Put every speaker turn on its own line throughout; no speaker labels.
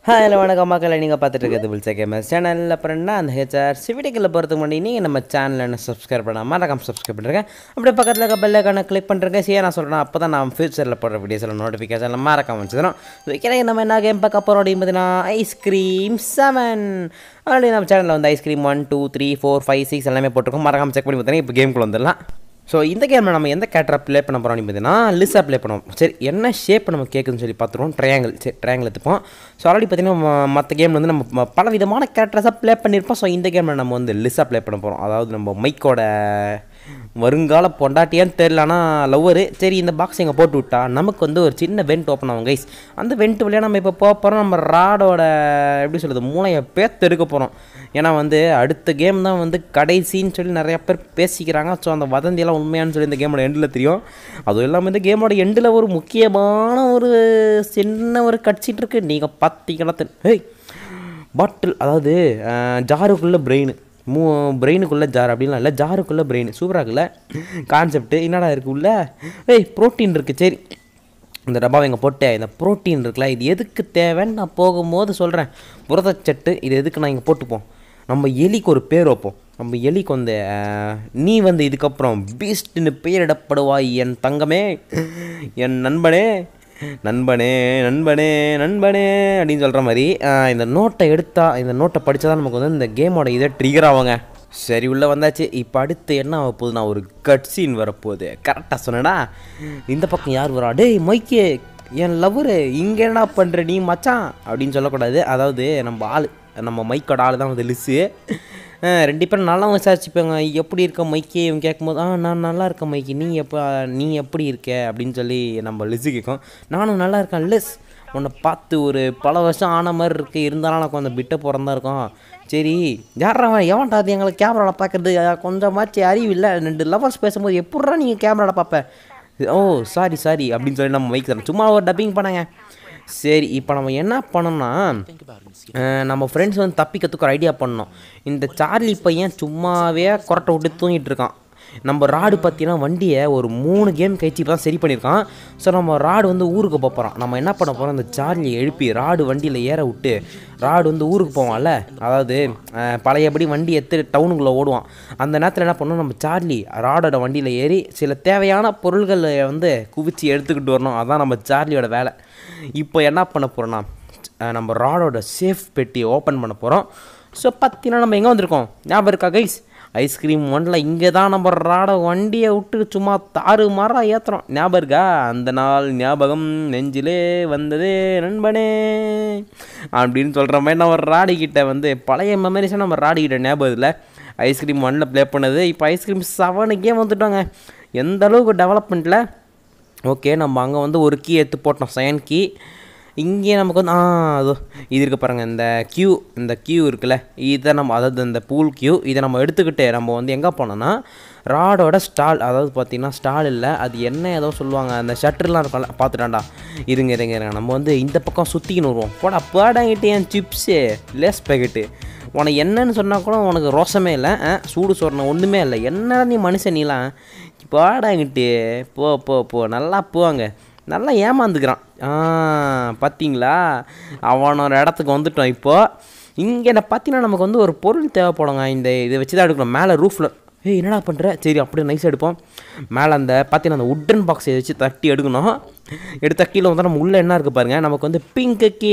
Hello வணக்கம் மக்களை நீங்கள் பார்த்துட்டு இருக்கிறது புல்சே கேமஸ் சேனல் அப்புறம் என்ன அந்த ஹெச்ஆர் சிவிடிக்கில் போகிறதுக்கு முன்னாடி நீங்கள் நம்ம சேனலை என்ன சப்ஸ்கிரைப் பண்ணாமல் மறக்காம சப்ஸ்கிரைப் பண்ணுறேன் அப்படியே பக்கத்தில் இருக்க பெல்லைக்கான கிளிக் பண்ணுறேங்க சரி நான் சொல்கிறேன் அப்போ தான் நான் ஃபியூச்சரில் போடுற வீடியோஸில் நோட்டிஃபிகேஷனில் மறக்காம வச்சுக்கிறோம் ஸோ வைக்கிறேன் நம்ம என்ன கேம் பார்க்க போகிறோம் அப்படின்னு பார்த்தீங்கன்னா ஐஸ்கிரீம் செவன் ஆல்ரெடி நம்ம சேனலில் வந்து ice cream one two three four five six எல்லாமே போட்டிருக்கோம் மறக்காம செக் பண்ணி பார்த்தீங்கன்னா இப்போ கேம்குள்ளே வந்துடலாம் ஸோ இந்த கேமில் நம்ம எந்த கேரக்டரை ப்ளே பண்ண போகிறோம் பார்த்தீங்கன்னா லிஸா ப்ளே பண்ணுவோம் சரி என்ன ஷேப் நம்ம கேட்குதுன்னு சொல்லி பார்த்துருவோம் ட்ரையாங்கிள் சரி ட்ரையாங்கிள் எடுத்துப்போம் ஸோ ஆல்ரெடி பார்த்தீங்கன்னா மற்ற கேமில் வந்து நம்ம ம- பல விதமான கேரக்டர்ஸாக ப்ளே பண்ணியிருப்போம் ஸோ இந்த கேமில் நம்ம வந்து லிஸா ப்ளே பண்ண போகிறோம் அதாவது நம்ம மைக்கோட வருங்கால பொண்டாட்டியான்னு தெரியல ஆனால் லவ்வரு சரி இந்த பாக்ஸ் இங்கே போட்டு விட்டா நமக்கு வந்து ஒரு சின்ன வெண்ட் ஓப்பன் ஆகும் கைஸ் அந்த வெண்ட் வழியாக நம்ம இப்போ போக போகிறோம் நம்ம ராடோட எப்படி சொல்கிறது மூளையை பேத்து எடுக்க போகிறோம் ஏன்னா வந்து அடுத்த கேம் தான் வந்து கடைசின்னு சொல்லி நிறைய பேர் பேசிக்கிறாங்க ஸோ அந்த வதந்தியெல்லாம் உண்மையான்னு சொல்லி இந்த கேமோட எண்டில் தெரியும் அதுவும் இல்லாமல் இந்த கேமோட எண்டில் ஒரு முக்கியமான ஒரு சின்ன ஒரு கட்சிட்டு இருக்கு நீங்கள் பார்த்தீங்கன்னா தெரி- ஹேய் பாட்டில் அதாவது ஜாருக்குள்ளே பிரெயின் மூ பிரெயினுக்குள்ளே ஜார் அப்படின்லாம் இல்லை ஜாருக்குள்ளே பிரெயின் சூப்பராக இருக்குல்ல கான்செப்ட் என்னடா இருக்கு உள்ள ஏய் ப்ரோட்டீன் இருக்குது சரி இந்த டப்பாவை இங்கே போட்டேன் இந்த ப்ரோட்டீன் இருக்குல்ல இது எதுக்கு தேவைன்னு நான் போகும்போது சொல்கிறேன் புரதச்சட்டு இது எதுக்கு நான் இங்கே போட்டுப்போம் நம்ம எலிக்கு ஒரு பேர் வைப்போம் நம்ம எலிக்கு வந்து அஹ், நீ வந்து இதுக்கப்புறம் பீஸ்ட்னு பெயரிடப்படுவாய் என் தங்கமே என் நண்பனே நண்பனே நண்பனே நண்பனே அப்படின்னு சொல்கிற மாதிரி அஹ், இந்த நோட்டை எடுத்தா இந்த நோட்டை படித்தா தான் நமக்கு வந்து இந்த கேமோட இதை ட்ரிகர் ஆவாங்க சரி உள்ளே வந்தாச்சு இப்போ அடுத்து என்ன ஆக போகுதுன்னா ஒரு கட் சீன் வரப்போகுது கரெக்டாக சொன்னடா இந்த பக்கம் யார் வரா டேய் மைக்கே என் லவ்வரு இங்கே என்ன பண்ணுற நீ மச்சான் அப்படின்னு சொல்லக்கூடாது அதாவது நம்ம ஆள் நம்ம மைக்கோட ஆள் தான் வந்து லிஸ்ஸு ரெண்டு பேரும் நல்லா விசாரிச்சுப்பாங்க எப்படி இருக்க மைக்கே இவன் கேட்கும்போது ஆ நான் நல்லா இருக்கேன் மைக்கி நீ எப்போ நீ எப்படி இருக்க அப்படின்னு சொல்லி நம்ம லிஸ்ஸு கேட்கும் நானும் நல்லா இருக்கேன் லிஸ் உன்னை பார்த்து ஒரு பல வருஷம் ஆன மாதிரி இருக்கு இருந்தாலும் எனக்கு அந்த பிட்டை பிறந்தா இருக்கும் சரி யாரா எவன்டா அது எங்களை கேமராவில் பார்க்குறது கொஞ்சமாச்சு அறிவு இல்லை ரெண்டு லவர்ஸ் பேசும்போது எப்பட்றா நீங்கள் கேமராவில் பார்ப்ப ஓ சாரி சாரி அப்படின்னு சொல்லி நம்ம மைக் தரோம் சும்மா ஒரு டப்பிங் பண்ணாங்க சரி இப்போ நம்ம என்ன பண்ணோம்னா அஹ், நம்ம ஃப்ரெண்ட்ஸ் வந்து தப்பிக்கிறதுக்கு ஒரு ஐடியா பண்ணோம் இந்த சார்லி பையன் சும்மாவே கொரட்டை விட்டு தூங்கிட்டு இருக்கான் நம்ம ராடு பார்த்தீங்கன்னா வண்டியை ஒரு மூணு கேம் கழிச்சு இப்போ தான் சரி பண்ணியிருக்கான் ஸோ நம்ம ராடு வந்து ஊருக்கு போக போகிறோம் நம்ம என்ன பண்ண போகிறோம் இந்த சார்லியை எழுப்பி ராடு வண்டியில் ஏற விட்டு ராடு வந்து ஊருக்கு போவான்ல அதாவது அஹ், பழையபடி வண்டி எடுத்து டவுனுக்குள்ளே ஓடுவான் அந்த நேரத்தில் என்ன பண்ணணும் நம்ம சார்லி ராடோட வண்டியில் ஏறி சில தேவையான பொருள்களை வந்து குவிச்சு எடுத்துக்கிட்டு வரணும் அதான் நம்ம சார்லியோட வேலை இப்போ என்ன பண்ண போகிறோன்னா நம்ம ராடோட சேஃப் பெட்டியை ஓப்பன் பண்ண போகிறோம் ஸோ பார்த்தீங்கன்னா நம்ம எங்கே வந்திருக்கோம் ஞாபகம் இருக்கா கைஸ் ஐஸ்கிரீம் ஒன்றில் இங்கே தான் நம்ம ராட வண்டியை விட்டு சும்மா தாறு மாறா ஏற்றுறோம் ஞாபகம் இருக்கா அந்த நாள் ஞாபகம் நெஞ்சிலே வந்ததே நண்பனே அப்படின்னு சொல்கிற மாதிரி நம்ம ராடிக்கிட்ட வந்து பழைய மெமரிஸை நம்ம ராடிக்கிட்ட ஞாபகம் இல்லை ஐஸ்கிரீம் ஒன்னில் ப்ளே பண்ணது இப்போ ஐஸ்கிரீம் செவனுக்கே வந்துட்டோங்க எந்த அளவுக்கு டெவலப்மெண்ட்டில் ஓகே நம்ம அங்கே வந்து ஒரு கீ எடுத்து போட்டோம் செகண்ட் கீ இங்கே நமக்கு வந்து ஆ அதோ இது இருக்கு பாருங்கள் இந்த கியூ இந்த கியூ இருக்குல்ல இதை நம்ம அதாவது இந்த பூல் கியூ இதை நம்ம எடுத்துக்கிட்டு நம்ம வந்து எங்கே போனோம்னா ராடோட ஸ்டால் அதாவது பார்த்தீங்கன்னா ஸ்டால் இல்லை அது என்ன ஏதோ சொல்லுவாங்க அந்த ஷட்டர்லாம் இருக்கும்ல பார்த்துட்டாண்டா இருங்க இருங்க இருங்க நம்ம வந்து இந்த பக்கம் சுற்றிக்கின்னு வருவோம் போடா போடாங்கிட்டு என் சிப்ஸு லேஸ் பேக்கெட்டு உனக்கு என்னன்னு சொன்னால் கூட உனக்கு ரோசமே இல்லை ஆ, சூடு சொரணம் ஒன்றுமே இல்லை என்னடா நீ மனுஷன் நீலாம் பாடாங்கிட்டு போ போ போ நல்லா போவாங்க நல்லா ஏமாந்துக்கிறான் ஆ பார்த்தீங்களா அவனோட இடத்துக்கு வந்துட்டோம் இப்போது இங்கே என்ன பார்த்தீங்கன்னா நமக்கு வந்து ஒரு பொருள் தேவைப்படுங்க இந்த இதை வச்சு தான் எடுக்கணும் மேலே ரூஃபில் ஏய் என்னடா பண்ணுற சரி அப்படியே நைஸ் எடுப்போம் மேலே அந்த பார்த்தீங்கன்னா அந்த உட்டன் பாக்ஸை வச்சு தட்டி எடுக்கணும் எடுத்த கீழே வந்து நம்ம உள்ளே என்ன இருக்குது பாருங்கள் நமக்கு வந்து பிங்க்கு கீ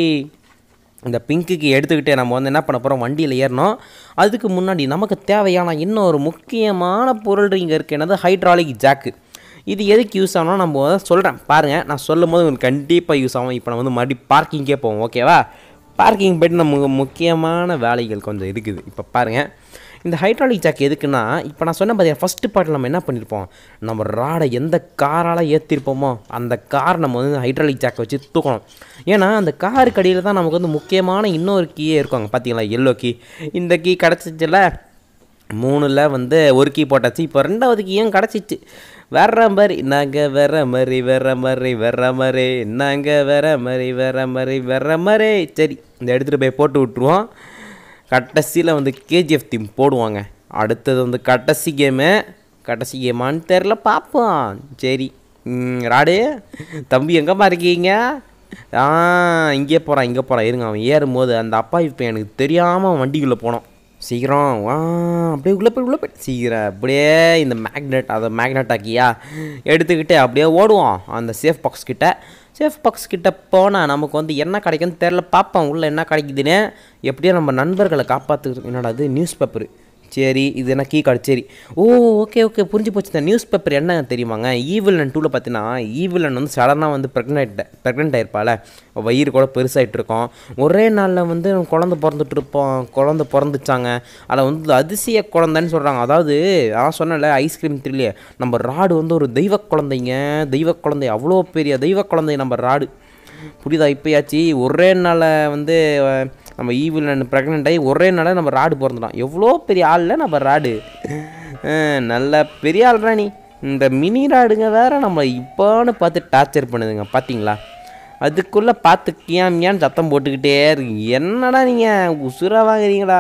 இந்த பிங்க்குக்கு எடுத்துக்கிட்டு நம்ம வந்து என்ன பண்ண போகிறோம் வண்டியில் ஏறணும் அதுக்கு முன்னாடி நமக்கு தேவையான இன்னொரு முக்கியமான பொருள் இங்கே இருக்குது என்னது ஹைட்ராலிக் ஜாக்கு இது எதுக்கு யூஸ் ஆகணும் நம்ம சொல்கிறேன் பாருங்கள் நான் சொல்லும் போது உங்களுக்கு கண்டிப்பாக யூஸ் ஆகும் இப்போ நான் வந்து மறுபடியும் பார்க்கிங்கே போவோம் ஓகேவா பார்க்கிங் போய்ட்டு நமக்கு முக்கியமான வேலைகள் கொஞ்சம் இருக்குது இப்போ பாருங்கள் இந்த ஹைட்ராலிக் ஜாக் எதுக்குன்னா இப்போ நான் சொன்ன பார்த்தீங்கன்னா ஃபஸ்ட்டு பார்ட்டில் நம்ம என்ன பண்ணியிருப்போம் நம்ம ராடை எந்த காரால் ஏற்றிருப்போமோ அந்த கார் நம்ம வந்து ஹைட்ராலிக் ஜாக்கை வச்சு தூக்கணும் ஏன்னா அந்த காருக்கு அடியில் தான் நமக்கு வந்து முக்கியமான இன்னொரு கீயே இருக்காங்க பார்த்தீங்களா எல்லோ கீ இந்த கீ கிடச்சிச்சுல மூணில் வந்து ஒரு கீ போட்டாச்சு இப்போ ரெண்டாவது கீயும் கிடச்சிச்சு வேற மாதிரி நாங்கள் வேற மாதிரி வேற மாதிரி வேற மாதிரி நாங்கள் வேற மாதிரி வேற மாதிரி வேற மாதிரி சரி இந்த எடுத்துகிட்டு போய் போட்டு விட்ருவோம் கடைசியில் வந்து கேஜிஎஃப் தீம் போடுவாங்க அடுத்தது வந்து கடைசி கேமு கடைசி கேமான்னு தெரில பார்ப்போம் சரி ம், ராடு தம்பி எங்கம்மா இருக்கீங்க ஆ இங்கே போகிறான் இங்கே போகிறான் இருங்க அவன் ஏறும்போது அந்த அப்பா இப்போ எனக்கு தெரியாமல் வண்டிக்குள்ளே போனோம் சீக்கிரம் வா அப்படியே உள்ளே போய் உள்ளே போய் சீக்கிரம் அப்படியே இந்த மேக்னெட் அதை மேக்னெட் ஆக்கியா எடுத்துக்கிட்டு அப்படியே ஓடுவோம் அந்த சேஃப் பாக்ஸ் கிட்ட சேஃப் பாக்ஸ் கிட்ட போனால் நமக்கு வந்து என்ன கிடைக்குன்னு தெரில பார்ப்போம் உள்ளே என்ன கிடைக்குதுன்னு எப்படியோ நம்ம நண்பர்களை காப்பாற்று என்னடா அது நியூஸ் பேப்பரு சரி இது என்ன கீ கார்டு சரி ஓ ஓகே ஓகே புரிஞ்சு போச்சு இந்த நியூஸ் பேப்பர் என்ன தெரியுமாங்க ஈவிலன் டூவில் பார்த்தீங்கன்னா ஈவிலன் வந்து சடனாக வந்து ப்ரெக்னென்ட் ப்ரெக்னென்ட் ஆயிருப்பாள் வயிறு கூட பெருசாகிட்டு இருக்கும் ஒரே நாளில் வந்து குழந்தை பிறந்துட்டு இருப்போம் குழந்தை பிறந்துச்சாங்க அதில் வந்து அதிசய குழந்தைன்னு சொல்கிறாங்க அதாவது நான் சொன்னேன்ல ஐஸ்கிரீம் த்ரில்லே நம்ம ராடு வந்து ஒரு தெய்வ குழந்தைங்க தெய்வ குழந்தை அவ்வளோ பெரிய தெய்வ குழந்தை நம்ம ராடு புரியுதா இப்போயாச்சு ஒரே நாளில் வந்து அஹ், நம்ம ஈவில் ப்ரெக்னென்ட் ஆகி ஒரே நாளில் நம்ம ராடு பிறந்துட்டோம் எவ்வளோ பெரிய ஆளில் நம்ம ராடு அஹ், நல்ல பெரிய ஆள்ரா நீ இந்த மினி ராடுங்க வேற நம்ம இப்போன்னு பார்த்து டார்ச்சர் பண்ணுதுங்க பார்த்தீங்களா அதுக்குள்ளே பார்த்து கியாமியான்னு சத்தம் போட்டுக்கிட்டே இருக்கு என்னடா நீங்கள் உசுரா வாங்குறீங்களா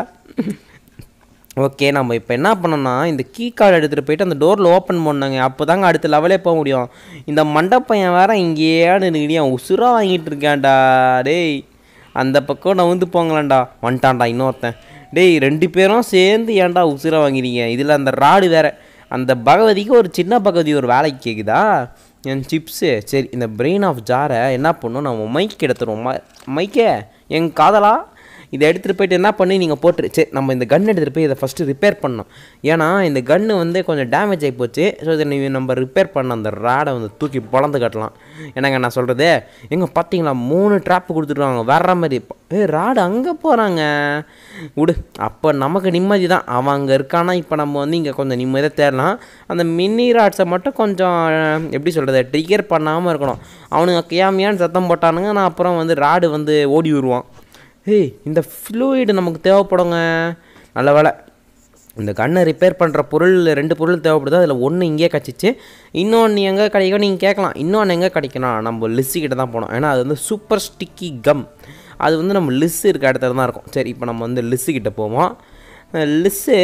ஓகே நம்ம இப்போ என்ன பண்ணோம்னா இந்த கீ கார்டு எடுத்துகிட்டு போயிட்டு அந்த டோரில் ஓப்பன் பண்ணாங்க அப்போ தாங்க அடுத்த லெவலே போக முடியும் இந்த மண்டப்பையன் வேற இங்கேயே நின்றுக்கிட்டே உசுரா வாங்கிட்டு இருக்கான்டா டேய் அந்த பக்கம் நான் வந்து போங்களான்டா வந்துட்டான்டா இன்னொருத்தன் டேய் ரெண்டு பேரும் சேர்ந்து ஏன்டா உசுரா வாங்கிறீங்க இதில் அந்த ராடு வேற அந்த பகவதிக்கு ஒரு சின்ன பகவதி ஒரு வேலைக்கு கேட்குதா என் சிப்ஸு சரி இந்த பிரெயின் ஆஃப் ஜாரை என்ன பண்ணும் நம்ம மைக் எடுத்துருவோம் ம மைக்கே என் காதலா இதை எடுத்துகிட்டு போயிட்டு என்ன பண்ணி நீங்கள் போட்டு சரி நம்ம இந்த கன் எடுத்துகிட்டு போய் இதை ஃபஸ்ட்டு ரிப்பேர் பண்ணோம் ஏன்னா இந்த கன்று வந்து கொஞ்சம் டேமேஜ் ஆகி போச்சு ஸோ இதை நீ நம்ம ரிப்பேர் பண்ண அந்த ராடை வந்து தூக்கி பொழந்து கட்டலாம் என்னங்க நான் சொல்கிறது எங்க பார்த்தீங்களா மூணு ட்ராப்பு கொடுத்துருவாங்க வேற மாதிரி ஏ ராடு அங்கே போகிறாங்க விடு அப்போ நமக்கு நிம்மதி தான் அவன் அங்கே இருக்கானா இப்போ நம்ம வந்து இங்கே கொஞ்சம் நிம்மதியாக தேடலாம் அந்த மினி ராட்ஸை மட்டும் கொஞ்சம் அஹ், எப்படி சொல்கிறது ட்ரிகர் பண்ணாமல் இருக்கணும் அவனுங்க கியாமியான்னு சத்தம் போட்டானுங்க நான் அப்புறம் வந்து ராடு வந்து ஓடி வருவான் ஏய் இந்த ஃப்ளூயிடு நமக்கு தேவைப்படுங்க நல்ல வேலை இந்த கண்ணை ரிப்பேர் பண்ணுற பொருள் ரெண்டு பொருள் தேவைப்படுது அதில் ஒன்று இங்கே கிடச்சிச்சு இன்னொன்று எங்கே கிடைக்கும் நீங்கள் கேட்கலாம் இன்னொன்று எங்கே கிடைக்கணும் நம்ம லிஸ்ஸு கிட்ட தான் போனோம் ஏன்னா அது வந்து சூப்பர் ஸ்டிக்கி கம் அது வந்து நம்ம லிஸ்ஸு இருக்க இடத்துல தான் இருக்கும் சரி இப்போ நம்ம வந்து லிஸ்ஸு கிட்ட போவோம் லிஸ்ஸு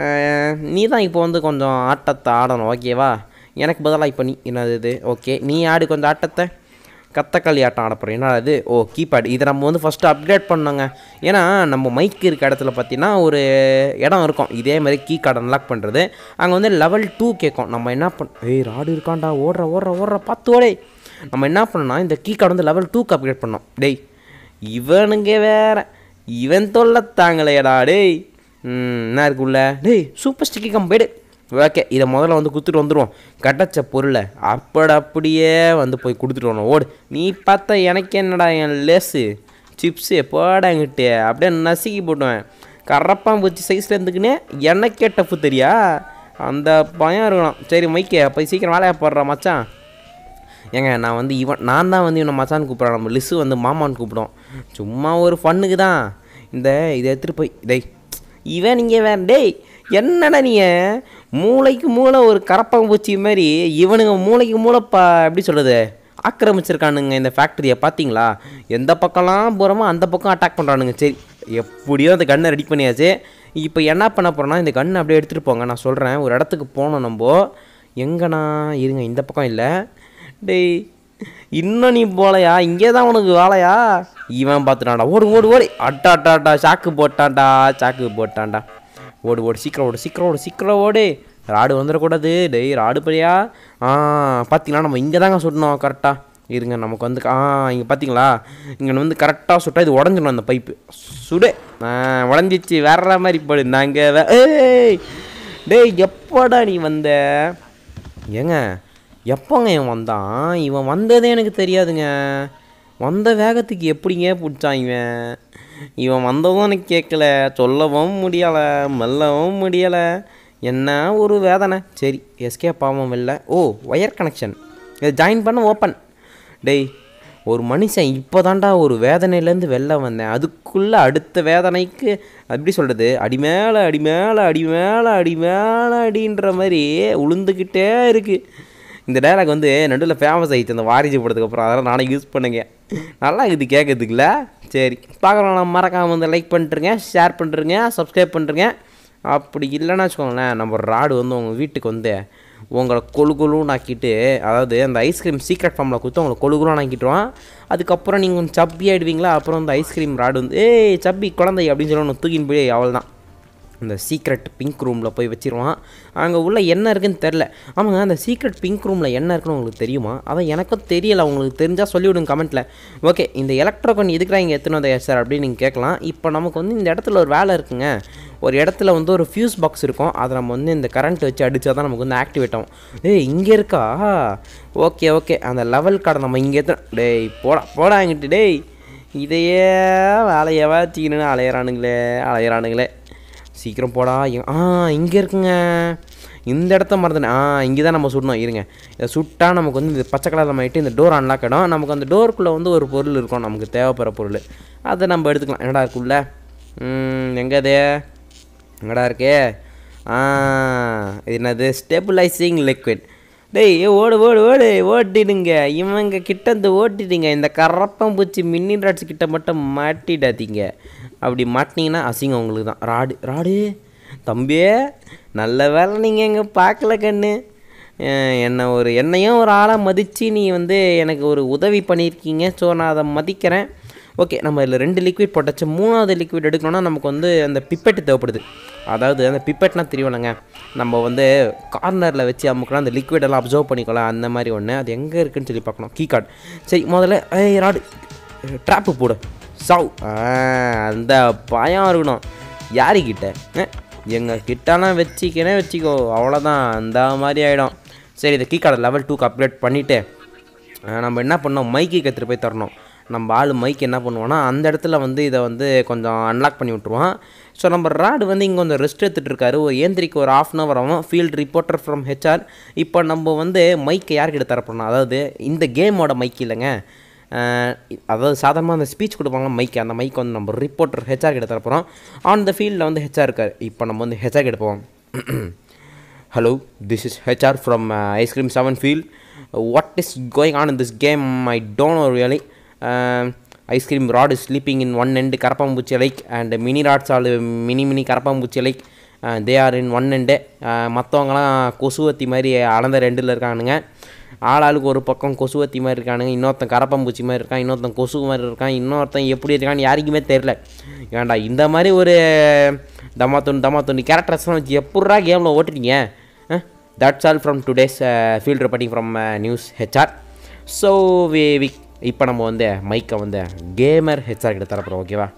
நீ தான் இப்போ வந்து கொஞ்சம் ஆட்டத்தை ஆடணும் ஓகேவா எனக்கு பதிலாக இப்போ நீ என்னது இது ஓகே நீ ஆடு கொஞ்சம் ஆட்டத்தை கத்தக்களி ஆட்டம் ஆட போகிறோம் என்ன அது ஓ கீபேட் இதை நம்ம வந்து ஃபஸ்ட்டு அப்கிரேட் பண்ணோங்க ஏன்னா நம்ம மைக் இருக்க இடத்துல பார்த்தீங்கன்னா ஒரு இடம் இருக்கும் இதே மாதிரி கீ கார்டு அன்லாக் பண்ணுறது அங்கே வந்து லெவல் டூ கேட்கும் நம்ம என்ன பண்ண ஏய் ராடு இருக்கான்டா ஓடுற ஓடுற ஓடுற பார்த்து ஓடே நம்ம என்ன பண்ணோம்னா இந்த கீ கார்டு வந்து லெவல் டூக்கு அப்கிரேட் பண்ணோம் டேய் இவனுங்க வேற இவன் தொல்லை தாங்கலையடா டேய் ம், என்ன இருக்குள்ள டேய் சூப்பர் ஸ்டிக்கி கம்பேடு ஓகே இதை முதல்ல வந்து கொடுத்துட்டு வந்துடுவோம் கட்டச்ச பொருளை அப்பட அப்படியே வந்து போய் கொடுத்துட்டு வரணும் ஓடு நீ பார்த்தா எனக்கு என்னடா என் லேஸு சிப்ஸு போடாங்கிட்டு அப்படியே நசுக்கி போட்டுவேன் கரப்பாம்பூச்சி சைஸில் இருந்துக்குன்னு எனக்கே டஃப்பு தெரியா அந்த பயம் இருக்கணும் சரி மைக்கே போய் சீக்கிரம் வேலையை போடுற மச்சான் ஏங்க நான் வந்து இவன் நான் தான் வந்து இவனை மச்சான்னு கூப்பிட்றேன் நம்ம லிஸ்ஸு வந்து மாமான்னு கூப்பிடும் சும்மா ஒரு ஃபன்னுக்கு தான் இந்த இதை எடுத்துகிட்டு போய் டேய் இவன் நீங்கள் வேற டேய் என்னடா நீங்கள் மூளைக்கு மூளை ஒரு கரப்பாம்பூச்சி மாதிரி இவனுங்க மூளைக்கு மூளை பா எப்படி சொல்கிறது ஆக்கிரமிச்சிருக்கானுங்க இந்த ஃபேக்ட்ரியை பார்த்தீங்களா எந்த பக்கம்லாம் போகிறோமோ அந்த பக்கம் அட்டாக் பண்ணுறானுங்க சரி எப்படியோ அந்த கன்னை ரெடி பண்ணியாச்சு இப்போ என்ன பண்ண போகிறோன்னா இந்த கன்னை அப்படியே எடுத்துகிட்டு போங்க நான் சொல்கிறேன் ஒரு இடத்துக்கு போனோம் நம்ம எங்கண்ணா இருங்க இந்த பக்கம் இல்லை டேய் இன்னும் நீ போலையா இங்கே தான் உனக்கு வேலையா இவன் பார்த்துட்டான்டா ஓடு ஓடு ஓடு அட்டா அட்டா அட்டா சாக்கு போட்டான்டா சாக்கு போட்டான்டா ஓடு ஓடு சீக்கிரம் ஓடு சீக்கிரம் ஓடு சீக்கிரம் ஓடு ராடு வந்துடக்கூடாது டேய் ராடு பெரியா ஆ பார்த்தீங்களா நம்ம இங்கே தாங்க சுடணும் கரெக்டாக இருங்க நமக்கு வந்து ஆ இங்கே பார்த்தீங்களா இங்கே வந்து கரெக்டாக சுட்டா இது உடஞ்சிடும் அந்த பைப்பு சுடு ஆ உடஞ்சிச்சு வேற மாதிரி போடு நாங்கள் ஏய் டேய் எப்போடா நீ வந்த ஏங்க எப்போங்க இவன் வந்தான் இவன் வந்ததே எனக்கு தெரியாதுங்க வந்த வேகத்துக்கு எப்படிங்க பிடிச்சான் இவன் இவன் வந்ததும் எனக்கு கேட்கல சொல்லவும் முடியலை மெல்லவும் முடியலை என்ன ஒரு வேதனை சரி எஸ்கேப் ஆகாமல் வெளில ஓ ஒயர் கனெக்ஷன் இதை ஜாயின் பண்ண ஓப்பன் டேய் ஒரு மனுஷன் இப்போ தாண்டா ஒரு வேதனையிலேருந்து வெளில வந்தேன் அதுக்குள்ளே அடுத்த வேதனைக்கு எப்படி சொல்கிறது அடி மேலே அடி மேலே அடி மேலே அடி மேலே அடின்ற மாதிரி உளுந்துக்கிட்டே இருக்குது இந்த டைலாக் வந்து நடுவில் ஃபேமஸ் ஆகிடுச்சு அந்த வாரிசு படத்துக்கு அப்புறம் அதெல்லாம் நானே யூஸ் பண்ணுங்க நல்லா இது கேட்கறதுக்குல சரி பார்க்குறோம் மறக்காமல் வந்து லைக் பண்ணிட்டுருங்க ஷேர் பண்ணிட்டுருங்க சப்ஸ்கிரைப் பண்ணிட்டுருங்க அப்படி இல்லைன்னா வச்சுக்கோங்களேன் நம்ம ராடு வந்து உங்கள் வீட்டுக்கு வந்து உங்களை கொழு கொழுன்னு ஆக்கிட்டு அதாவது அந்த ஐஸ்கிரீம் சீக்ரெட் ஃபார்மில் கொடுத்து உங்களை கொழு கொழுன்னு ஆக்கிட்டுருவான் அதுக்கப்புறம் நீங்கள் கொஞ்சம் சப்பி ஆகிடுவீங்களா அப்புறம் அந்த ஐஸ்கிரீம் ராடு வந்து ஏய் சப்பி குழந்தை அப்படின்னு சொல்லி ஒன்று தூக்கின்னு போய் அவள் தான் அந்த சீக்ரெட் பிங்க் ரூமில் போய் வச்சிருவான் அங்கே உள்ள என்ன இருக்குன்னு தெரில ஆமாங்க அந்த சீக்ரெட் பிங்க் ரூமில் என்ன இருக்குன்னு உங்களுக்கு தெரியுமா அதான் எனக்கும் தெரியல உங்களுக்கு தெரிஞ்சால் சொல்லிவிடுங்க கமெண்ட்டில் ஓகே இந்த எலக்ட்ரோகன் எதுக்குறா இங்கே எத்தனை வந்தா சார் அப்படின்னு நீங்கள் கேட்கலாம் இப்போ நமக்கு வந்து இந்த இடத்துல ஒரு வேலை இருக்குங்க ஒரு இடத்துல வந்து ஒரு ஃபியூஸ் பாக்ஸ் இருக்கும் அதை நம்ம வந்து இந்த கரண்ட் வச்சு அடித்தா தான் நமக்கு வந்து ஆக்டிவேட் ஆகும் ஏய் இங்கே இருக்கா ஓகே ஓகே அந்த லெவல் கார்டை நம்ம இங்கே டேய் போடா போடா எங்கிட்ட டேய் இதையே வேலையை வச்சுக்கணுன்னு அலையிறானுங்களே அலையிறானுங்களே சீக்கிரம் போடா எங்க- ஆ இங்கே இருக்குங்க இந்த இடத்த மறந்துனேன் ஆ இங்கே தான் நம்ம சுடணும் இருங்க இதை சுட்டா நமக்கு வந்து இந்த பச்சை கலரில் ஆகிட்டு இந்த டோர் அன்லாக் ஆகிடும் நமக்கு அந்த டோருக்குள்ளே வந்து ஒரு பொருள் இருக்கும் நமக்கு தேவைப்படுற பொருள் அதை நம்ம எடுத்துக்கலாம் என்னடா இருக்குள்ள எங்கே அது எங்கடா இருக்கே ஆ இது என்னது ஸ்டெபிளைசிங் லிக்விட் டேய் ஏ, ஓடு ஓடு ஓடு ஓட்டிடுங்க இவங்க கிட்ட இருந்து ஓட்டிடுங்க இந்த கரப்பம்பூச்சி மின்னி ராட்ஸ் கிட்ட மட்டும் மாட்டிடாதீங்க அப்படி மாட்டினீங்கன்னா அசிங்கம் உங்களுக்கு தான் ராடு ராடு தம்பியே நல்ல வேலை நீங்கள் எங்கே பார்க்கல கண்ணு அஹ் என்னை ஒரு என்னையும் ஒரு ஆளாக மதித்து நீ வந்து எனக்கு ஒரு உதவி பண்ணியிருக்கீங்க ஸோ நான் அதை மதிக்கிறேன் ஓகே நம்ம இதில் ரெண்டு லிக்விட் போட்டாச்சு மூணாவது லிக்விட் எடுக்கணும்னா நமக்கு வந்து அந்த பிப்பெட் தேவைப்படுது அதாவது அந்த பிப்பெட்னா தெரியும்லங்க நம்ம வந்து கார்னரில் வச்சு அமுக்குனா அந்த liquid எல்லாம் அப்சர்வ் பண்ணிக்கலாம் அந்த மாதிரி ஒன்று அது எங்கே இருக்குன்னு சொல்லி பார்க்கணும் கீ கார்டு சரி முதல்ல ஏய் ராடு ட்ராப்பு போடு சவ் ஆ, அந்த பயம் இருக்கணும் யாருக்கிட்ட எங்கள் கிட்டலாம் வச்சிக்கனே வச்சிக்கோ அவ்வளோதான் அந்த மாதிரி ஆகிடும் சரி இந்த கீ கார்டை லெவல் டூக்கு அப்கிரேட் பண்ணிவிட்டு நம்ம என்ன பண்ணோம் மைக்கு எடுத்துகிட்டு போய் தரணும் நம்ம ஆள் மைக் என்ன பண்ணுவோன்னா அந்த இடத்துல வந்து இதை வந்து கொஞ்சம் அன்லாக் பண்ணி விட்ருவான் ஸோ நம்ம ராடு வந்து இங்கே கொஞ்சம் ரெஸ்ட் எடுத்துகிட்டு இருக்காரு ஒரு ஏந்திரிக்கு ஒரு ஆஃப் அன் ஹவர் ஆகும் ஃபீல்ட் ரிப்போர்ட்டர் ஃப்ரம் ஹெச்ஆர் இப்போ நம்ம வந்து மைக்கை யார்கிட்ட தரப்போறோம் அதாவது இந்த கேமோட மைக் இல்லைங்க அஹ் அதாவது சாதாரணமாக அந்த ஸ்பீச் கொடுப்பாங்க மைக் அந்த மைக் வந்து நம்ம ரிப்போர்ட்டர் ஹெச்ஆர் கிட்ட தரப்போகிறோம் ஆன் த ஃபீல்டில் வந்து ஹெச்ஆர் இருக்கார் இப்போ நம்ம வந்து ஹெச்ஆர் கிட்ட போவோம் hello this is hr from uh, ice cream 7 field Uh, what is going on in this game i don't know really um, ice cream rod is sleeping in one end கரப்பாம்பூச்சி like and mini rods are mini mini கரப்பாம்பூச்சி like they are in one end மற்றவங்களாம் கொசுவத்தி மாதிரி அளந்த ரெண்டில் இருக்கானுங்க ஆளாளுக்கு ஒரு பக்கம் கொசுவத்தி மாதிரி இருக்கானுங்க இன்னொருத்தன் கரப்பாம்பூச்சி மாதிரி இருக்கான் இன்னொருத்தன் கொசு மாதிரி இருக்கான் இன்னொருத்தன் எப்படி இருக்கான்னு யாருக்குமே தெரில ஏன்டா இந்த மாதிரி ஒரு தமாத்தொன்னு தமாத்தொன்னு கேரக்டர்ஸ்லாம் வச்சு எப்பட்றா கேமில் ஓட்டுறீங்க that's all from today's field reporting from news HR so we we இப்போ நம்ம வந்து மைக்கை வந்து கேமர் ஹெச்ஆர் கிட்ட தரப்போகிறோம் ஓகேவா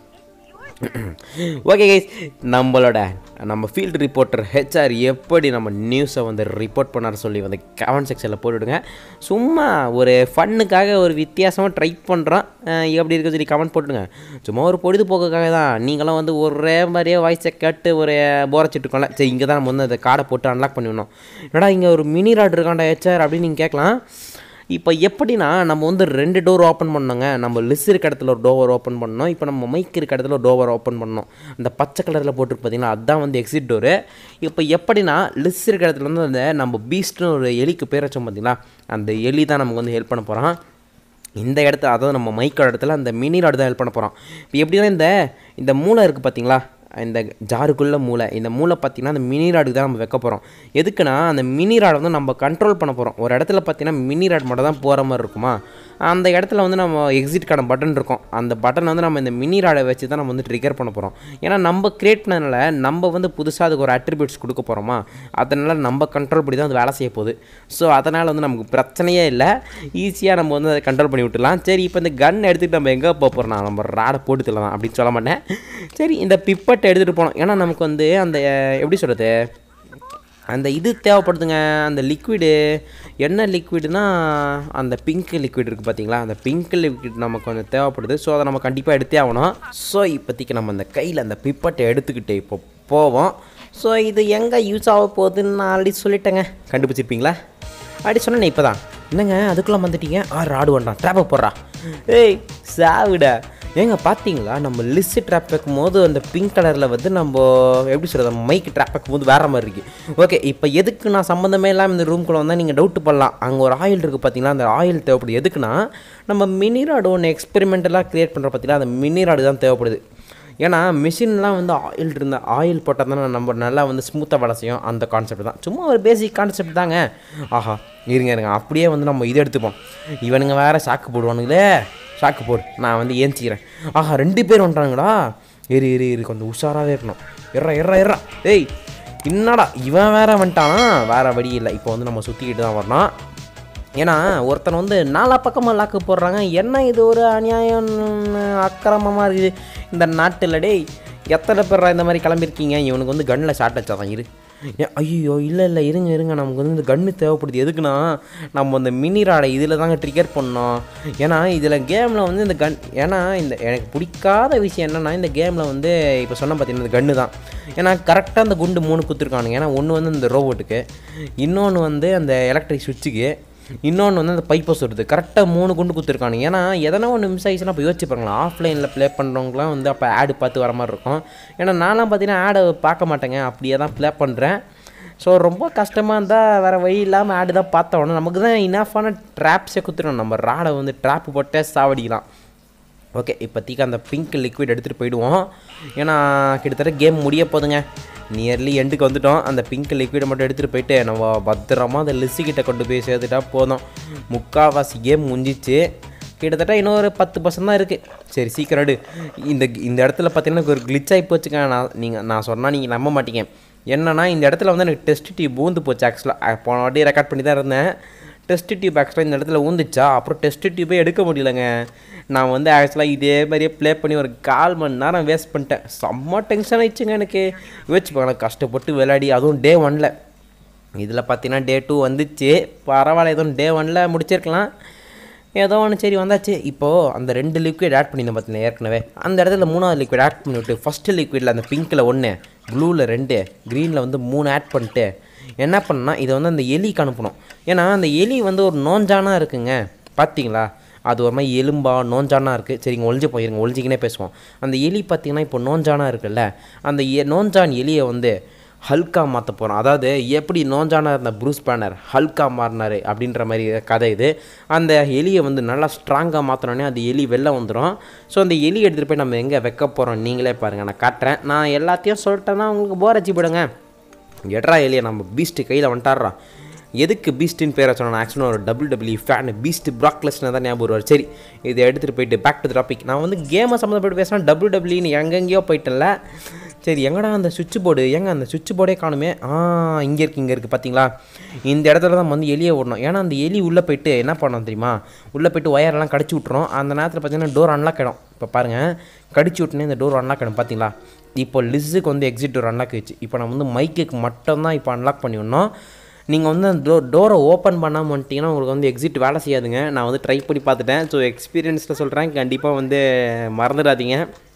ஓகே கைஸ் நம்மளோட நம்ம ஃபீல்டு ரிப்போர்ட்டர் ஹெச்ஆர் எப்படி நம்ம நியூஸை வந்து ரிப்போர்ட் பண்ணார் சொல்லி வந்து கமெண்ட் செக்ஷனில் போட்டுவிடுங்க சும்மா ஒரு ஃபன்னுக்காக ஒரு வித்தியாசமாக ட்ரை பண்ணுறோம் எப்படி இருக்க சொல்லி கமெண்ட் போட்டுடுங்க சும்மா ஒரு பொழுதுபோக்குக்காக தான் நீங்களும் வந்து ஒரே மாதிரியே வாய்ஸை கேட்டு ஒரு போரச்சிட்டு இருக்கோம்ல சரி இங்கே தான் நம்ம வந்து அந்த கார்டை போட்டு அன்லாக் பண்ணிடணும் என்னடா இங்கே ஒரு மினி ராட் இருக்காண்டா ஹெச்ஆர் அப்படின்னு நீங்கள் கேட்கலாம் இப்போ எப்படின்னா நம்ம வந்து ரெண்டு டோர் ஓப்பன் பண்ணோங்க நம்ம லிஸ் இருக்க இடத்துல ஒரு டோவர் ஓப்பன் பண்ணோம் இப்போ நம்ம மைக் இருக்க இடத்துல ஒரு டோவர் ஓப்பன் பண்ணோம் அந்த பச்சை கலரில் போட்டுருக்கு பார்த்தீங்களா அதுதான் வந்து எக்ஸிட் டோரு இப்போ எப்படின்னா லிஸ் இருக்க இடத்துல வந்து அந்த நம்ம பீஸ்ட்னு ஒரு எலிக்கு பேர் வச்சோம் பார்த்தீங்களா அந்த எலி தான் நமக்கு வந்து ஹெல்ப் பண்ண போகிறான் இந்த இடத்துல அதாவது நம்ம மைக்கோட இடத்துல அந்த மினி ராடு தான் ஹெல்ப் பண்ண போகிறோம் இப்போ எப்படின்னா இந்த இந்த மூளை இருக்குது பார்த்தீங்களா இந்த ஜாருக்குள்ளே மூளை இந்த மூளை பார்த்தீங்கன்னா அந்த மினி ராடுக்கு தான் நம்ம வைக்க போகிறோம் எதுக்குன்னா அந்த மினி ராடை வந்து நம்ம கண்ட்ரோல் பண்ண போகிறோம் ஒரு இடத்துல பார்த்தீங்கன்னா மினி ராட் மட்டும் தான் போகிற மாதிரி இருக்குமா அந்த இடத்துல வந்து நம்ம எக்ஸிட்கான பட்டன் இருக்கும் அந்த பட்டன் வந்து நம்ம இந்த மினி ராடை வச்சு தான் நம்ம வந்து ட்ரிகர் பண்ண போகிறோம் ஏன்னா நம்ம கிரியேட் பண்ணனால நம்ம வந்து புதுசாக அதுக்கு ஒரு அட்ரிபியூட்ஸ் கொடுக்க போகிறோமா அதனால் நம்ம கண்ட்ரோல் படி தான் அது வேலை செய்ய போகுது ஸோ அதனால் வந்து நமக்கு பிரச்சனையே இல்லை ஈஸியாக நம்ம வந்து அதை கண்ட்ரோல் பண்ணி விட்டுலாம் சரி இப்போ இந்த கன் எடுத்துகிட்டு நம்ம எங்கே போக போகிறோம் நம்ம ராடை போட்டு தரலாம் அப்படின்னு சொல்ல மாட்டேன் சரி இந்த பிப்பட்டை எடுத்துகிட்டு போனோம் ஏன்னா நமக்கு வந்து அந்த எப்படி சொல்கிறது அந்த இது தேவைப்படுதுங்க அந்த லிக்விடு என்ன லிக்விடுனா அந்த பிங்க் லிக்விட் இருக்குது பார்த்தீங்களா அந்த பிங்க் லிக்விட் நமக்கு கொஞ்சம் தேவைப்படுது ஸோ அதை நம்ம கண்டிப்பாக எடுத்தே ஆகணும் ஸோ இப்போதைக்கு நம்ம அந்த கையில் அந்த பிப்பட்டை எடுத்துக்கிட்டு இப்போ போவோம் ஸோ இது எங்கே யூஸ் ஆக போகுதுன்னு நான் ஆல்ரெடி சொல்லிட்டேங்க கண்டுபிடிச்சிருப்பீங்களா அப்படி சொன்னேன் இப்போ தான் என்னங்க அதுக்குள்ளே வந்துட்டீங்க ஆ ராடு வேண்டாம் ட்ராப்பை போடுறா ஏய் சாவிடா ஏங்க பார்த்தீங்களா நம்ம லிஸ்ட் ட்ராப் வைக்கும்போது அந்த பிங்க் கலரில் வந்து நம்ம எப்படி சொல்கிறது மைக் ட்ராப் வைக்கும்போது வேறு மாதிரி இருக்குது ஓகே இப்போ எதுக்கு நான் சம்மந்தமே இல்லாமல் இந்த ரூம்குள்ளே வந்தால் நீங்கள் டவுட் பண்ணலாம் அங்கே ஒரு ஆயில் இருக்குது பார்த்தீங்களா அந்த ஆயில் தேவைப்படுது எதுக்குன்னா நம்ம மினி ராடு ஒன்று எக்ஸ்பெரிமெண்டலாக க்ரியேட் பண்ணுற பார்த்தீங்களா அந்த மினி ராடு தான் தேவைப்படுது ஏன்னா மிஷின்லாம் வந்து ஆயில் இருந்த ஆயில் போட்டால் தானே நம்ம நல்லா வந்து ஸ்மூத்தாக வேலை செய்யும் அந்த கான்செப்ட் தான் சும்மா ஒரு பேசிக் கான்செப்ட் தாங்க ஆஹா இருங்க இருங்க அப்படியே வந்து நம்ம இதை எடுத்துப்போம் இவனுங்க வேறு சாக்கு போடுவானுங்களே சாக்கு போடு நான் வந்து ஏஞ்சிக்கிறேன் ஆஹா ரெண்டு பேர் வந்துட்டானுங்களா இரு இரு இரு கொஞ்சம் உஷாராகவே இருக்கணும் எறா எறா எறா டேய் என்னடா இவன் வேற வந்துட்டானா வேற வழி இல்லை இப்போ வந்து நம்ம சுற்றிக்கிட்டு தான் வரணும் ஏன்னா ஒருத்தன் வந்து நாலா பக்கமாக லாக்கு போடுறாங்க என்ன இது ஒரு அநியாயம் அக்கிரமமாக இருக்குது இந்த நாட்டில் டேய் எத்தனை பேர் இந்த மாதிரி கிளம்பியிருக்கீங்க இவனுக்கு வந்து கண்ணில் ஷார்ட் வச்சாதான் இரு ஏன் ஐயோ இல்லை இல்லை இருங்க இருங்க நமக்கு வந்து இந்த கன்று தேவைப்படுது எதுக்குன்னா நம்ம அந்த மினி ராடை இதில் தாங்க ட்ரிகர் பண்ணோம் ஏன்னா இதில் கேமில் வந்து இந்த கன் ஏன்னா இந்த எனக்கு பிடிக்காத விஷயம் என்னென்னா இந்த கேமில் வந்து இப்போ சொன்ன பார்த்தீங்கன்னா இந்த கன்று தான் ஏன்னா கரெக்டாக அந்த குண்டு மூணு குத்துருக்கானுங்க ஏன்னா ஒன்று வந்து இந்த ரோபோட்டுக்கு இன்னொன்று வந்து அந்த எலக்ட்ரிக் சுவிட்சுக்கு இன்னொன்று வந்து அந்த பைப்பை சொல்கிறது கரெக்டாக மூணு குண்டு கொடுத்துருக்கானுங்க ஏன்னா எதனா ஒன்று மிஸ் ஆகிடுச்சுன்னா இப்போ யோசிச்சு பாருங்களா ஆஃப்லைனில் ப்ளே பண்ணுறவங்களாம் வந்து அப்போ ஆடு பார்த்து வர மாதிரி இருக்கும் ஏன்னா நான்லாம் பார்த்தீங்கன்னா ஆடை பார்க்க மாட்டேங்க அப்படியே தான் ப்ளே பண்ணுறேன் ஸோ ரொம்ப கஷ்டமாக இருந்தால் வேறு வழி இல்லாமல் ஆடு தான் பார்த்தோன்னா நமக்கு தான் இனஃபான ட்ராப்ஸே குத்துறோம் நம்ம ராடை வந்து ட்ராப் போட்டே சாவடிக்கலாம் ஓகே இப்போதைக்கு அந்த பிங்க் லிக்விட் எடுத்துகிட்டு போயிடுவோம் ஏன்னா கிட்டத்தட்ட கேம் முடிய போதுங்க நியர்லி எண்டுக்கு வந்துட்டோம் அந்த பிங்க் லிக்விடை மட்டும் எடுத்துகிட்டு போயிட்டு நம்ம பத்திரமா அந்த லிஸ்ஸு கிட்ட கொண்டு போய் சேர்த்துட்டா போதும் முக்கால்வாசி கேம் முடிஞ்சிச்சு கிட்டத்தட்ட இன்னொரு பத்து பர்சன்ட் தான் இருக்குது சரி சீக்கிரம் எடு இந்த இந்த இடத்துல பார்த்தீங்கன்னா ஒரு glitch ஆகி போச்சுங்க நான் நீங்கள் நான் சொன்னால் நீங்கள் நம்ப மாட்டீங்க என்னன்னா இந்த இடத்துல வந்து எனக்கு டெஸ்ட் டியூப் ஊந்து போச்சு ஆக்சுவலாக போன வாட்டி ரெக்கார்ட் பண்ணி தான் இருந்தேன் டெஸ்ட் டியூப் ஆக்சுவலாக இந்த இடத்துல ஊந்துச்சா அப்புறம் டெஸ்ட் டியூபே எடுக்க முடியலங்க நான் வந்து ஆக்சுவலாக இதே மாதிரியே ப்ளே பண்ணி ஒரு கால் மணி நேரம் வேஸ்ட் பண்ணிட்டேன் செம்ம டென்ஷன் ஆயிடுச்சுங்க எனக்கு யோசிச்சு பாருங்க கஷ்டப்பட்டு விளையாடி அதுவும் டே ஒனில் இதில் பார்த்தீங்கன்னா டே டூ வந்துச்சு பரவாயில்ல எதுவும் டே ஒனில் முடிச்சிருக்கலாம் ஏதோ ஒன்று சரி வந்தாச்சு இப்போது அந்த ரெண்டு லிக்விட் ஆட் பண்ணியிருந்தேன் பார்த்தீங்கன்னா ஏற்கனவே அந்த இடத்துல மூணாவது லிக்விட் ஆட் பண்ணி விட்டு ஃபஸ்ட்டு லிக்விடில் அந்த பிங்க்கில் ஒன்று ப்ளூவில் ரெண்டு க்ரீனில் வந்து மூணு ஆட் பண்ணிட்டு என்ன பண்ணா இதை வந்து அந்த எலிக்கு அனுப்பணும் ஏன்னா அந்த எலி வந்து ஒரு நோஞ்சானா இருக்குங்க பார்த்தீங்களா அது ஒரு மாதிரி எலும்பா நோஞ்சானா இருக்குது சரிங்க ஒளிஞ்சு போயிருங்க ஒளிஞ்சிக்கினே பேசுவோம் அந்த எலி பார்த்தீங்கன்னா இப்போ நோஞ்சானா இருக்குல்ல அந்த எ நோஞ்சான் எலியை வந்து ஹல்கா மாற்ற போகிறோம் அதாவது எப்படி நோஞ்சானா இருந்த ப்ரூஸ் பேனர் ஹல்கா மாறினார் அப்படின்ற மாதிரி கதை இது அந்த எலியை வந்து நல்லா ஸ்ட்ராங்காக மாற்றினோடனே அந்த எலி வெளில வந்துடும் ஸோ அந்த எலி எடுத்துகிட்டு போய் நம்ம எங்கே வைக்க போகிறோம் நீங்களே பாருங்கள் நான் காட்டுறேன் நான் எல்லாத்தையும் சொல்லிட்டேன்னா உங்களுக்கு போர் அடிச்சு போயிடுங்க எட்ரா எலியை நம்ம பீஸ்ட்டு கையில் வந்துட்டாடுறான் எதுக்கு பீஸ்ட்டுன்னு பேரை சொன்னேன் ஆக்சுவலாக ஒரு டபுள் டபிள்யூ ஃபேன் பீஸ்ட் ப்ராக்லெஸ்னு தான் ஞாபகம் வருவார் சரி இதை எடுத்துகிட்டு போயிட்டு பேக் டு டாபிக் நான் வந்து கேமை சம்மந்தப்பட்டு பேசினா டபுள் டபிள்யூன்னு எங்கெங்கேயோ போயிட்டேன்ல சரி எங்கடா அந்த சுவிட்ச் போர்டு எங்க அந்த சுவிட்ச் போர்டே காணுமே ஆ இங்கே இருக்குது இங்கே இருக்குது பார்த்தீங்களா இந்த இடத்துல தான் வந்து எலியை ஓடணும் ஏன்னா அந்த எலி உள்ளே போயிட்டு என்ன பண்ணோம் தெரியுமா உள்ளே போயிட்டு ஒயரெல்லாம் கடிச்சு விட்றோம் அந்த நேரத்தில் பார்த்தீங்கன்னா டோர் அன்லாக் ஆகிடும் இப்போ பாருங்கள் கடிச்சு விட்டுனே இந்த டோர் அன்லாக் ஆகிடும் பார்த்தீங்களா இப்போ லிஸ்ஸுக்கு வந்து எக்ஸிட் டோர் அன்லாக் ஆயிடுச்சு இப்போ நம்ம வந்து மைக்குக்கு மட்டும்தான் இப்போ அன்லாக் பண்ணி விடணும் நீங்கள் வந்து அந்த டோ டோரை ஓப்பன் பண்ணாமல் வந்துட்டிங்கன்னா உங்களுக்கு வந்து எக்ஸிட் வேலை செய்யாதுங்க நான் வந்து ட்ரை பண்ணி பார்த்துட்டேன் ஸோ எக்ஸ்பீரியன்ஸில் சொல்கிறேன் கண்டிப்பாக வந்து மறந்துடாதீங்க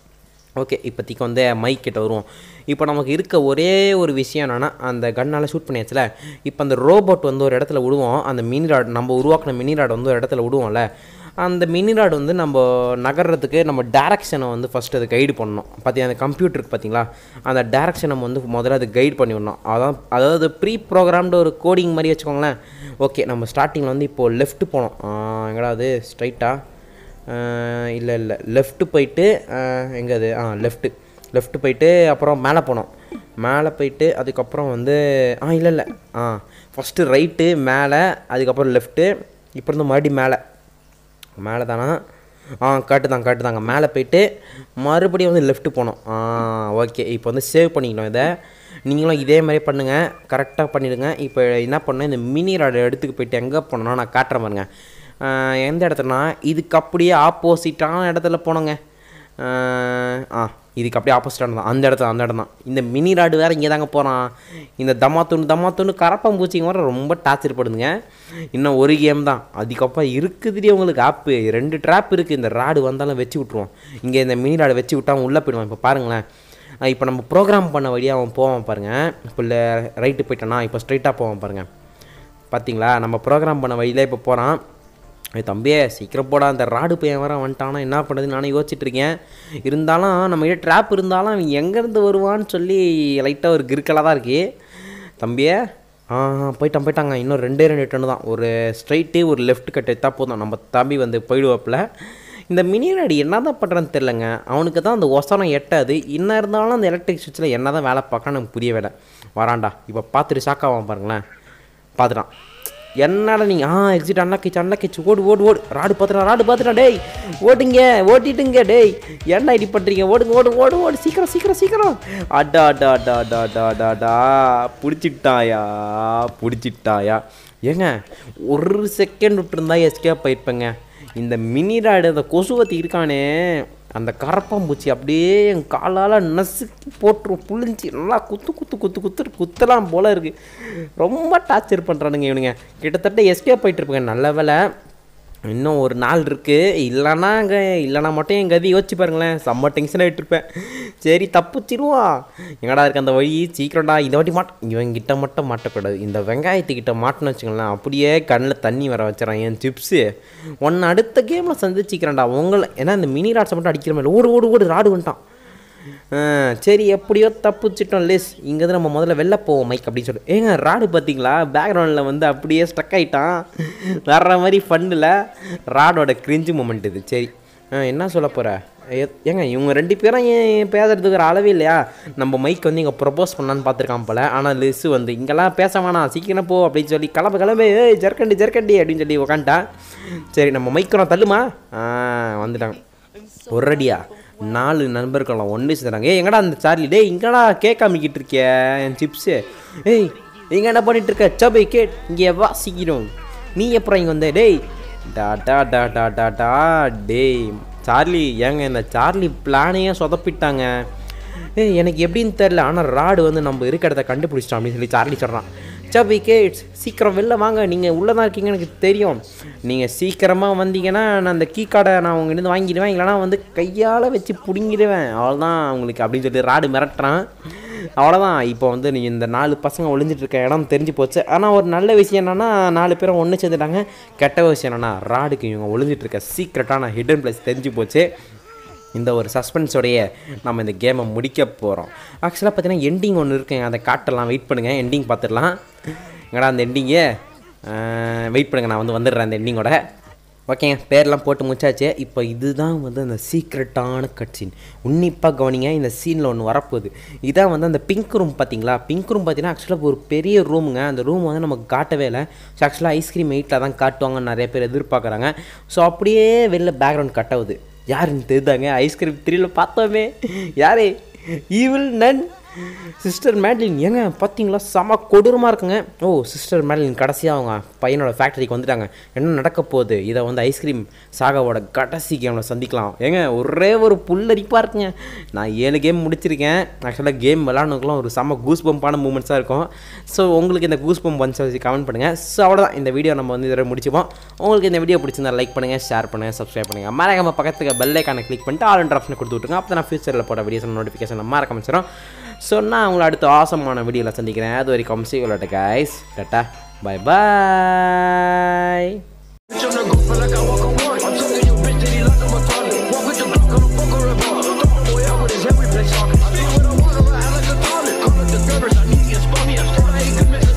ஓகே இப்போதைக்கு வந்து மைக் கிட்ட வருவோம் இப்போ நமக்கு இருக்க ஒரே ஒரு விஷயம் என்னென்னா அந்த கண்ணால் ஷூட் பண்ணியாச்சுல இப்போ அந்த ரோபோட் வந்து ஒரு இடத்துல விடுவோம் அந்த மினி ராட் நம்ம உருவாக்கின மினி ராட் வந்து ஒரு இடத்துல விடுவோம்ல அந்த மினி ராட் வந்து நம்ம நகர்றதுக்கு நம்ம டேரக்ஷனை வந்து ஃபஸ்ட்டு அது கைடு பண்ணணும் பார்த்தீங்க அந்த கம்ப்யூட்டருக்கு பார்த்தீங்களா அந்த டேரக்ஷனை நம்ம வந்து முதல்ல அது கைட் பண்ணி விடணும் அதான் அதாவது ப்ரீ ப்ரோக்ராம்டு ஒரு கோடிங் மாதிரி வச்சுக்கோங்களேன் ஓகே நம்ம ஸ்டார்டிங்கில் வந்து இப்போது லெஃப்ட் போனோம் எங்கடா அது ஸ்ட்ரைட்டாக இல்லை இல்லை லெஃப்ட்டு போயிட்டு எங்கே அது ஆ லெஃப்ட்டு லெஃப்ட்டு போயிட்டு அப்புறம் மேலே போனோம் மேலே போயிட்டு அதுக்கப்புறம் வந்து ஆ இல்லை இல்லை ஆ ஃபஸ்ட்டு ரைட்டு மேலே அதுக்கப்புறம் லெஃப்ட்டு இப்போ இருந்து மறுபடியும் மேலே மேலே தானா ஆ காட்டு தான் காட்டு தாங்க மேலே போயிட்டு மறுபடியும் வந்து லெஃப்ட்டு போனோம் ஆ ஓகே இப்போ வந்து சேவ் பண்ணிக்கணும் இதை நீங்களும் இதே மாதிரி பண்ணுங்கள் கரெக்டாக பண்ணிவிடுங்க இப்போ என்ன பண்ணேன் இந்த மினி ராடு இடத்துக்கு போயிட்டு எங்கே போனோன்னா நான் காட்டுறேன் பாருங்க ஆஹ் எந்த இடத்துலனா இதுக்கு அப்படியே ஆப்போசிட்டான இடத்துல போனோங்க ஆஹ் ஆ இதுக்கு அப்படியே ஆப்போசிட்டான தான் அந்த இடத்துல அந்த இடம் தான் இந்த மினி ராடு வேறு இங்கே தாங்க போகிறான் இந்த தம்மாத்தூண்டு தம்மாத்தூண்டு கரப்பாம்பூச்சிங்க வர ரொம்ப டார்ச்சர் படுதுங்க இன்னும் ஒரு கேம் தான் அதுக்கப்புறம் இருக்குதுடி உங்களுக்கு ஆப்பு ரெண்டு ட்ராப் இருக்குது இந்த ராடு வந்தாலும் வச்சு விட்ருவோம் இங்கே இந்த மினி ராடு வச்சு விட்டா அவன் உள்ளே போயிடுவான் இப்போ பாருங்களேன் இப்போ நம்ம ப்ரோக்ராம் பண்ண வழியாக அவன் போவான் பாருங்கள் இப்போ இல்லை ரைட்டு போயிட்டானா இப்போ ஸ்ட்ரைட்டாக போவான் பாருங்கள் பார்த்தீங்களா நம்ம ப்ரோக்ராம் பண்ண வழியில இப்போ போகிறான் ஏய் தம்பியே சீக்கிரம் போடா அந்த ராடு பையன் வர வந்துட்டானா என்ன பண்ணுறதுன்னு நானே யோசிச்சுட்டு இருக்கேன் இருந்தாலும் நம்ம கிட்ட ட்ராப் இருந்தாலும் அவன் எங்கேருந்து வருவான்னு சொல்லி லைட்டாக ஒரு கிறுக்கலாக தான் இருக்கு தம்பியே ஆ ஆ, போயிட்டான் போயிட்டாங்க இன்னும் ரெண்டே ரெண்டு டன்னு தான் ஒரு ஸ்ட்ரைட்டு ஒரு லெஃப்ட் கட் எடுத்தால் போதும் நம்ம தம்பி வந்து போயிடுவாப்புல இந்த மினி ராடு என்ன தான் பண்ணுறான்னு தெரிலங்க அவனுக்கு தான் அந்த ஒசரம் எட்டாது இன்னும் இருந்தாலும் அந்த எலக்ட்ரிக் சுவிட்சில் என்ன தான் வேலை பார்க்க எனக்கு புரிய வேலை வரான்டா இப்போ பார்த்துட்டு ஷாக்காவான் பாருங்களேன் பார்த்துட்டான் என்னடா நீங்கள் ஆ எக்ஸிட் அன்லாக்கிச்சு அன்லாக்கிச்சு ஓடு ஓடு ஓடு ராடு பார்த்துட்டா ராடு பார்த்துட்டா டேய் ஓட்டுங்க ஓட்டிட்டுங்க டேய் ஏன்டா இப்படி பண்ணுறீங்க ஓடுங்க ஓடு ஓடு ஓடு சீக்கிரம் சீக்கிரம் சீக்கிரம் அடா அடா அடா அடா அடா அடா அடா பிடிச்சிட்டாயா பிடிச்சிட்டாயா ஏங்க ஒரு செகண்ட் விட்டுருந்தா எஸ்கேப் போயிருப்பேங்க இந்த மினி ராடு அந்த கொசுவத்தி இருக்கானே அந்த கரப்பாம்பூச்சி அப்படியே என் காலால் நசுக்கி போட்டுரும் புளிஞ்சி நல்லா குத்து குத்து குத்து குத்து குத்தலாம் போல இருக்குது ரொம்ப டார்ச்சர் பண்ணுறானுங்க இவனுங்க கிட்டத்தட்ட எஸ்கேப் போயிட்டு இருப்பாங்க நல்ல வேலை இன்னும் ஒரு நாள் இருக்குது இல்லைன்னா அங்கே இல்லைனா மட்டும் என் கதி யோசிச்சு பாருங்களேன் செம்ம டென்ஷன் ஆகிட்டு இருப்பேன் சரி தப்பிச்சிருவான் எங்கடா இருக்கு அந்த வழி சீக்கிரம்டா இந்த வாட்டி மாட் இவன் கிட்ட மட்டும் மாட்டக்கூடாது இந்த வெங்காயத்துக்கிட்ட மாட்டோன்னு வச்சுங்களேன் அப்படியே கண்ணில் தண்ணி வர வச்சிடறான் என் சிப்ஸு ஒன்று அடுத்த கேமில் சந்திச்சிக்கிறேன்டா உங்களை ஏன்னா இந்த மினி ராட்ஸை மட்டும் அடிக்கிற மாதிரி ஓடு ஓடு ஓடு ராடு வந்துட்டான் ஆ, சரி எப்படியோ தப்பிச்சிட்டோம் லிஸ் இங்கேருந்து நம்ம முதல்ல வெளில போவோம் மைக் அப்படின்னு சொல்லிட்டு ஏங்க ராடு பார்த்தீங்களா பேக்ரவுண்டில் வந்து அப்படியே ஸ்டக் ஆகிட்டான் வர்ற மாதிரி ஃபண்டில் ராடோட கிரிஞ்சு மூமெண்ட் இது சரி ஆ, என்ன சொல்ல போகிற ஏங்க இவங்க ரெண்டு பேரும் ஏன் பேசுறதுக்கு ஒரு அளவே இல்லையா நம்ம மைக் வந்து இங்கே ப்ரப்போஸ் பண்ணான்னு பார்த்துருக்கான் போல ஆனால் லிஸ் வந்து இங்கெல்லாம் பேச வேணாம் சீக்கிரம் போ அப்படின்னு சொல்லி கிளம்பு கிளம்பு ஏய் ஜர்க்கண்டி ஜர்க்கண்டி அப்படின்னு சொல்லி உக்காந்துட்டான் சரி நம்ம மைக் நான் தள்ளுமா ஆ வந்துட்டாங்க ஒரு அடியா நாலு நண்பர்களும் ஒன்று சேர்ந்தாங்க ஏய் எங்கடா அந்த சார்லி டேய் இங்கடா கேக் காமிக்கிட்டு இருக்கிய என் சிப்ஸு ஏய் இங்கே என்ன பண்ணிட்டு இருக்க சபை கேட் இங்கே வா சீக்கிரம் நீ எப்பறம் இங்கே வந்த டேய் டா டா டா டா டா டா டேய் சார்லி ஏங்க இந்த சார்லி பிளானையே சொதப்பிட்டாங்க ஏய் எனக்கு எப்படின்னு தெரில ஆனால் ராடு வந்து நம்ம இருக்க இடத்த கண்டுபிடிச்சிட்டோம் அப்படின்னு சொல்லி சார்லி சொல்கிறான் சபி கேட்ஸ் சீக்கிரம் வெளில வாங்க நீங்கள் உள்ளே தான் இருக்கீங்க எனக்கு தெரியும் நீங்கள் சீக்கிரமாக வந்தீங்கன்னா நான் அந்த கீ கார்டை நான் உங்ககிட்ட வாங்கிடுவேன் இல்லைனா வந்து கையால் வச்சு பிடுங்கிடுவேன் அவ்வளோதான் உங்களுக்கு அப்படின்னு சொல்லி ராடு மிரட்டுறான் அவ்வளோதான் இப்போ வந்து நீ இந்த நாலு பசங்க ஒளிஞ்சிட்டு இருக்க இடம் தெரிஞ்சு போச்சு ஆனால் ஒரு நல்ல விஷயம் என்னென்னா நாலு பேரும் ஒன்று சேர்ந்துட்டாங்க கெட்ட விஷயம் என்னென்னா ராடுக்கு இவங்க ஒளிஞ்சிட்டு இருக்க சீக்ரெட்டான ஹிடன் பிளேஸ் தெரிஞ்சு போச்சு இந்த ஒரு சஸ்பென்ஸோடைய நம்ம இந்த கேமை முடிக்க போகிறோம் ஆக்சுவலாக பார்த்தீங்கன்னா எண்டிங் ஒன்று இருக்குங்க அதை காட்டலாம் வெயிட் பண்ணுங்கள் எண்டிங் பார்த்துடலாம் எங்கடா அந்த எண்டிங்கே வெயிட் பண்ணுங்க நான் வந்து வந்துடுறேன் அந்த எண்டிங்கோட ஓகேங்க பேர்லாம் போட்டு முடிச்சாச்சு இப்போ இதுதான் வந்து அந்த சீக்ரெட்டான கட் சீன் உன்னிப்பாக கவனிங்க இந்த சீனில் ஒன்று வரப்போகுது இதான் வந்து அந்த பிங்க் ரூம் பார்த்தீங்களா பிங்க் ரூம் பார்த்தீங்கன்னா ஆக்சுவலாக ஒரு பெரிய ரூமுங்க அந்த ரூம் வந்து நமக்கு காட்டவே இல்லை ஸோ ஆக்சுவலாக ஐஸ்கிரீம் எயிட்டில் தான் காட்டுவாங்கன்னு நிறைய பேர் எதிர்பார்க்குறாங்க ஸோ அப்படியே வெளில பேக்ரவுண்ட் கட் ஆகுது யாருன்னு தெரிந்தாங்க ஐஸ்கிரீம் த்ரீல பார்த்தோமே யாரே ஈவில் நன் சிஸ்டர் மேட்லின் ஏங்க பார்த்தீங்களா செம கொடூரமாக இருக்குங்க ஓ சிஸ்டர் மேட்லின் கடைசியாக அவங்க பையனோட ஃபேக்ட்ரிக்கு வந்துட்டாங்க என்ன நடக்க போகுது இதை வந்து ஐஸ்கிரீம் சாகாவோட கடைசி கேமில் சந்திக்கலாம் ஏங்க ஒரே ஒரு புல்லரிப்பாக இருக்குங்க நான் ஏழு கேம் முடிச்சிருக்கேன் ஆக்சுவலாக கேம் விளாட்ணுக்குலாம் ஒரு செம கூஸ் பம்பான மூமெண்ட்ஸாக இருக்கும் ஸோ உங்களுக்கு இந்த கூஸ் பம்ப் வந்து வச்சு கமெண்ட் பண்ணுங்கள் ஸோ அவ்வளோதான் இந்த வீடியோ நம்ம வந்து இதில் முடிச்சுப்போம் உங்களுக்கு இந்த வீடியோ பிடிச்சிருந்தா லைக் பண்ணுங்கள் ஷேர் பண்ணுங்கள் சப்ஸ்கிரைப் பண்ணுங்கள் மறக்காம பக்கத்துக்கு பெல் ஐக்கானை கிளிக் பண்ணிட்டு ஆல் அண்ட் ஆப்ஷனை கொடுத்து விட்டுருங்க அப்போ நான் ஃபியூச்சரில் போட வீடியோஸ் நோட்டிஃபிகேஷன் மறக்க அமைச்சிடும் ஸோ நான் உங்களை அடுத்த ஆசமான வீடியோவில் சந்திக்கிறேன் அது வரைக்கும் சி விளாட்ட guys tata bye bye
Tryna go feel like I walk on water. I'm talking your bitch, that he like I'm a toilet. Walk with the Glock, I'm a fuck her about. Come on, boy, out with his head, we play soccer. I be with a water, I act like a toilet. Call up the Gervers, I need you, spot me, I start, I ain't good,